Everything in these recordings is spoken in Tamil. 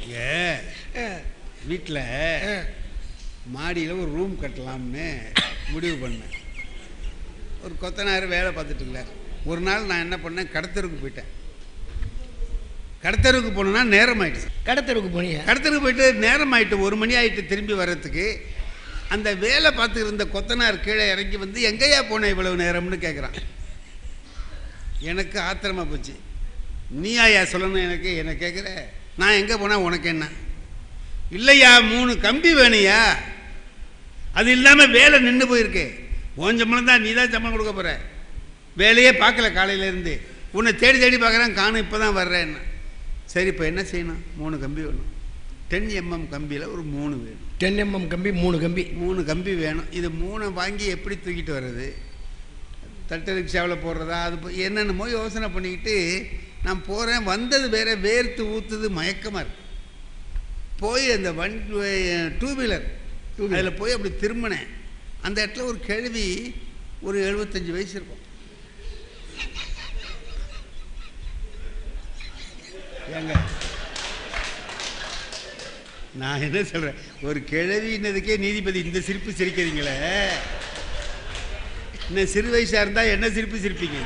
இங்கே ஆ, வீட்டில் ஆ. மாடியில் ஒரு ரூம் கட்டலாம்னு முடிவு பண்ணேன் ஒரு கொத்தனார் வேலை பார்த்துட்டு இருந்தார் ஒரு நாள் நான் என்ன பண்ணேன் கடத்தருக்கு போயிட்டேன் கடத்தருக்கு போனேன்னா நேரம் ஆயிடுச்சு கடத்தருக்கு போனியா கடத்தருக்கு போயிட்டு நேரம் ஆயிட்டு ஒரு மணி ஆயிட்டு திரும்பி வர்றதுக்கு அந்த வேலை பார்த்துட்டு இருந்த கொத்தனார் கீழே இறங்கி வந்து எங்கேயா போனேன் இவ்வளவு நேரம்னு கேட்குறான் எனக்கு ஆத்திரமா போச்சு நீ ஆயா சொல்லணும் எனக்கு என்ன கேட்குற நான் எங்கே போனால் உனக்கு என்ன இல்லையா மூணு கம்பி வேணுயா அது இல்லாமல் வேலை நின்று போயிருக்கு உன் சம்பளம் தான் நீ தான் சம்பளம் கொடுக்க போகிற வேலையே பார்க்கல காலையிலேருந்து உன்னை தேடி தேடி பார்க்குறேன் காணும் இப்போ தான் வர்றேன்னு சரி இப்போ என்ன செய்யணும் மூணு கம்பி வேணும் டென் எம்எம் கம்பியில் ஒரு மூணு வேணும் டென் எம்எம் கம்பி மூணு கம்பி மூணு கம்பி வேணும் இது மூணை வாங்கி எப்படி தூக்கிட்டு வர்றது தட்டு ரிக்ஷாவில் போடுறதா அது போ- என்னென்னமோ யோசனை பண்ணிக்கிட்டு நான் போகிறேன் வந்தது வேற வேர்த்து ஊற்றுது மயக்கமாக இருக்கு போய் அந்த வன் டூ வீலர் அதில் போய் அப்படி திரும்பினேன் அந்த இடத்துல ஒரு கேள்வி ஒரு எழுபத்தஞ்சு வயசு இருக்கும் ஏங்க நான் என்ன சொல்கிறேன் ஒரு கிழவின்னதுக்கே நீதிபதி இந்த சிரிப்பு சிரிக்கிறீங்களே இன்னும் சிறு வயசாக இருந்தால் என்ன சிரிப்பு சிரிப்பீங்க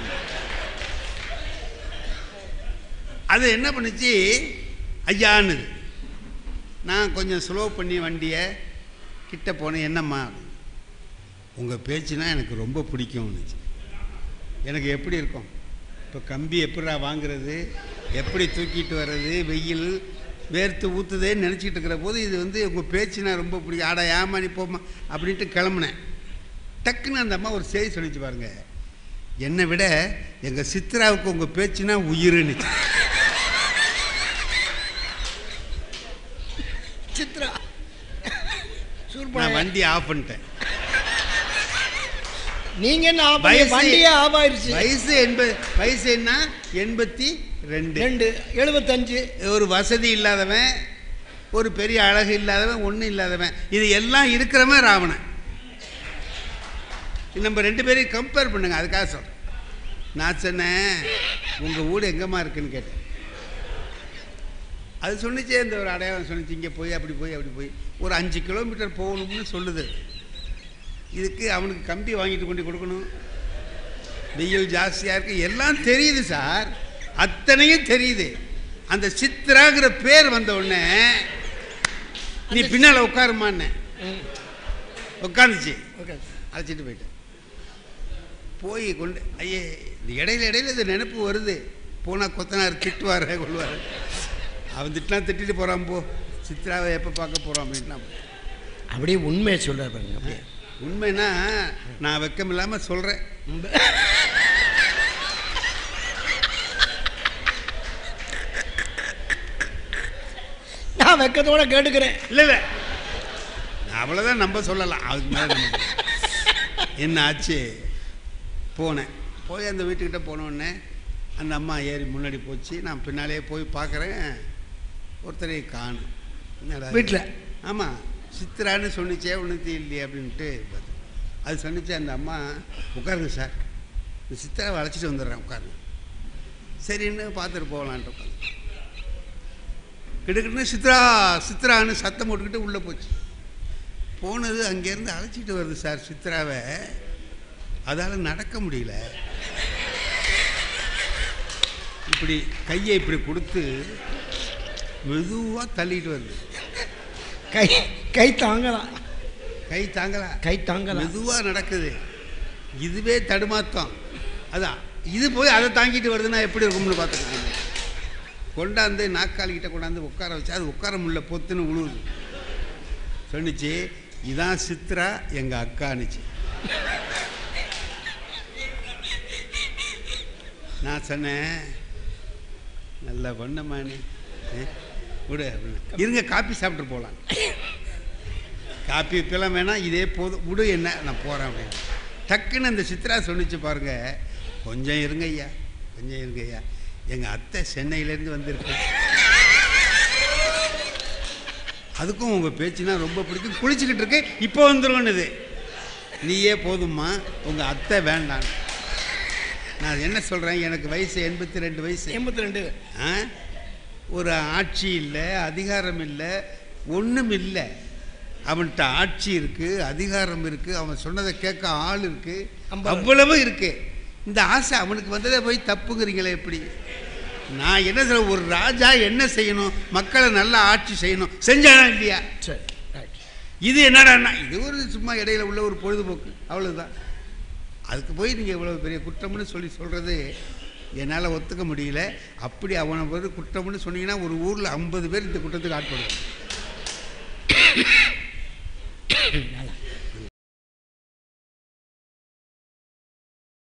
அது என்ன பண்ணுச்சு ஐயான்னுது நான் கொஞ்சம் ஸ்லோ பண்ணி வண்டியை கிட்ட போனேன் என்னம்மா உங்கள் பேச்சுனா எனக்கு ரொம்ப பிடிக்கும்னுச்சு எனக்கு எப்படி இருக்கும் இப்போ கம்பி எப்படிடா வாங்குறது எப்படி தூக்கிட்டு வர்றது வெயில் வேர்த்து ஊற்றுதேன்னு நினச்சிட்டு இருக்கிற போது இது வந்து உங்கள் பேச்சுனா ரொம்ப பிடிக்கும் ஆடா ஏமா நீ போமா அப்படின்ட்டு கிளம்புனேன் டக்குன்னு அந்த அம்மா ஒரு செய்தி சொல்லிச்சு பாருங்க என்னை விட எங்கள் சித்ராவுக்கு உங்கள் பேச்சுனா உயிருன்னுச்சு சித்ரா சூப்பர் நான் வண்டி ஆஃப் பண்ணிட்டேன் நீங்க என்ன ஆஃப் பண்ணி- வண்டியே ஆஃப் ஆயிருச்சு வயசு எண்பது வயசு என்ன எண்பத்தி ரெண்டு ரெண்டு எழுபத்தஞ்சு ஒரு வசதி இல்லாதவன் ஒரு பெரிய அழகு இல்லாதவன் ஒன்றும் இல்லாதவன் இது எல்லாம் இருக்கிறவன் ராவணன் நம்ம ரெண்டு பேரையும் கம்பேர் பண்ணுங்க அதுக்காக சொல்றேன் நான் சொன்னேன் உங்கள் வீடு எங்கம்மா இருக்குன்னு கேட்டேன் அது சொன்னிச்சே இந்த ஒரு அடையாளம் சொன்னிச்சு இங்கே போய் அப்படி போய் அப்படி போய் ஒரு அஞ்சு கிலோமீட்டர் போகணும்னு சொல்லுது இதுக்கு அவனுக்கு கம்பி வாங்கிட்டு கொண்டு கொடுக்கணும் வெயில் ஜாஸ்தியாக இருக்கு எல்லாம் தெரியுது சார் அத்தனையும் தெரியுது அந்த சித்ராங்கிற பேர் வந்த உடனே நீ பின்னால் உட்காருமான்னு ம், உட்காந்துச்சு ஓகே அழைச்சிட்டு போயிட்டேன் போய் கொண்டு ஐயே இந்த இடையில இடையில இந்த நினைப்பு வருது போனால் கொத்தனார் திட்டுவார் கொள்வார் அவன் திட்டினா திட்டிட்டு போகிறான் போ சித்ராவை எப்போ பார்க்க போகிறோம் அப்படின்ட்டு நான் போய். அப்படியே உண்மையை சொல்றாரு பாருங்க அப்படியே உண்மைன்னா நான் வெக்கம் இல்லாமல் சொல்கிறேன் நான் வெக்கத்தோட கேட்டுக்கிறேன் இல்லை இல்லை அவ்வளோதான் நம்ம சொல்லலாம் அதுக்கு மேலே நம்ம சொல்லலாம். என்ன ஆச்சு போனேன் போய் அந்த வீட்டுக்கிட்ட போன உடனே அந்த அம்மா ஏறி முன்னாடி போச்சு நான் பின்னாலே போய் பார்க்குறேன் ஒருத்தரை காணும் என்னடா இது? வீட்ல? ஆமாம் சித்ரான்னு சொன்னிச்சே ஒன்று இல்லையே அப்படின்ட்டு பார்த்தேன். அது சொன்னிச்சு அந்த அம்மா உட்காருங்க சார் இந்த சித்ராவை அழைச்சிட்டு வந்துடுறேன் உட்காருங்க சரின்னு பார்த்துட்டு போகலான்ட்டு உட்காந்து கிடுக்கிட்டு சித்ரா சித்ரான்னு சத்தம் போட்டுக்கிட்டு உள்ளே போச்சு போனது அங்கேருந்து அழைச்சிட்டு வருது சார் சித்ராவை அதால் நடக்க முடியல இப்படி கையை இப்படி கொடுத்து மெதுவாக தள்ளிட்டு வருது கை கை தாங்கலாம் கை தாங்கலா கை தாங்கலாம் மெதுவாக நடக்குது இதுவே தடுமாத்தம் அதான் இது போய் அதை தாங்கிட்டு வருதுன்னா எப்படி இருக்கும்னு பார்த்துக்கோங்க கொண்டாந்து நாக்காளிக்கிட்ட கொண்டாந்து உட்கார வச்சு அது உட்கார முடியல பொத்துன்னு உழுவுது சொன்னிச்சு இதான் சித்ரா எங்கள் அக்கானுச்சு நான் சொன்னேன் நல்லா பண்ணம்மா நீ ஏ, விடு அப்படின்னு இருங்க காப்பி சாப்பிட்டு போகலாம் காப்பி இப்பெல்லாம் வேணாம் இதே போதும் விடு என்ன நான் போகிறேன் அப்படின்னு டக்குன்னு அந்த சித்ரா சொன்னிச்சு பாருங்க கொஞ்சம் இருங்க ஐயா கொஞ்சம் இருங்க ஐயா எங்கள் அத்தை சென்னையிலேருந்து வந்திருக்கு அதுக்கும் உங்கள் பேச்சுனா ரொம்ப பிடிக்கும் குளிச்சுக்கிட்டு இருக்கு இப்போ வந்துருவனுது நீயே போதும்மா உங்கள் அத்தை வேண்டாம் நான் என்ன சொல்கிறேன் எனக்கு வயசு எண்பத்தி ரெண்டு வயசு எண்பத்தி ரெண்டு ஆ ஒரு ஆட்சி இல்லை அதிகாரம் இல்லை ஒன்றும் இல்லை அவன்கிட்ட ஆட்சி இருக்குது அதிகாரம் இருக்குது அவன் சொன்னதை கேட்க ஆள் இருக்குது அம்பலம். அவ்வளவு இருக்கு இந்த ஆசை அவனுக்கு வந்ததே போய் தப்புங்கிறீங்களே எப்படி நான் என்ன சொல்ல ஒரு ராஜா என்ன செய்யணும் மக்களை நல்லா ஆட்சி செய்யணும் செஞ்சானா இல்லையா சரி ரைட் இது என்னடான்னா இது ஒரு சும்மா இடையில உள்ள ஒரு பொழுதுபோக்கு அவ்வளவுதான் அதுக்கு போய் நீங்கள் இவ்வளவு பெரிய குற்றம்னு சொல்லி சொல்கிறது என்னால் ஒத்துக்க முடியல அப்படி அவனை வந்து குற்றம்னு சொன்னீங்கன்னா ஒரு ஊரில் ஐம்பது பேர் இந்த குற்றத்துக்கு ஆட்படுவாங்க